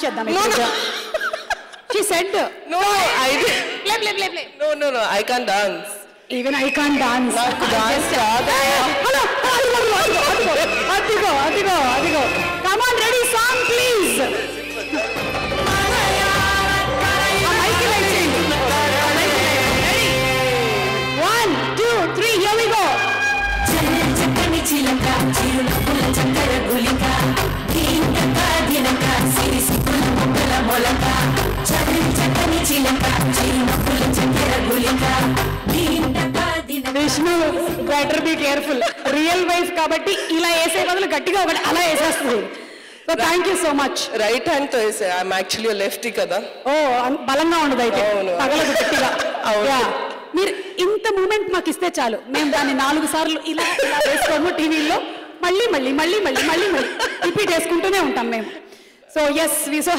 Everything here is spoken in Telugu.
చేద్దాం No, no. She said No, I did. Play play play play No, no, no. I can't dance. Even I can dance నాకు dance రాదు. హలో అదిగో అదిగో అదిగో అదిగో అదిగో come on ready song please one two three here we go చక్కని చిలక చిరునవ్వుల చక్కెర గులిక దీంటక దినక సిరి సిక్కుల మొక్కల మొలక చక్కని చక్కని చిలక చిరునవ్వుల చక్కెర గులిక దీంటక దినక Vishnu better be careful real wife కాబట్టి ఇలా వేసే బదులు గట్టిగా ఒకటి అలా వేసేస్తుంది so thank you so much right hand తో వేసా ఐఎమ్ యాక్చువల్లీ లెఫ్టీ కదా ఓ అన్- బలంగా ఉండదు అయితే అవును. తగలదు గట్టిగా అవును. Yeah. మీరు ఇంత మూమెంట్ మాకు ఇస్తే చాలు మేము దాన్ని నాలుగు సార్లు ఇలా ఇలా వేసుకోము టీవీలో మళ్ళీ మళ్ళీ మళ్ళీ మళ్ళీ మళ్ళీ మళ్ళీ రిపీట్ వేసుకుంటూనే ఉంటాం మేము సో ఎస్ వి సో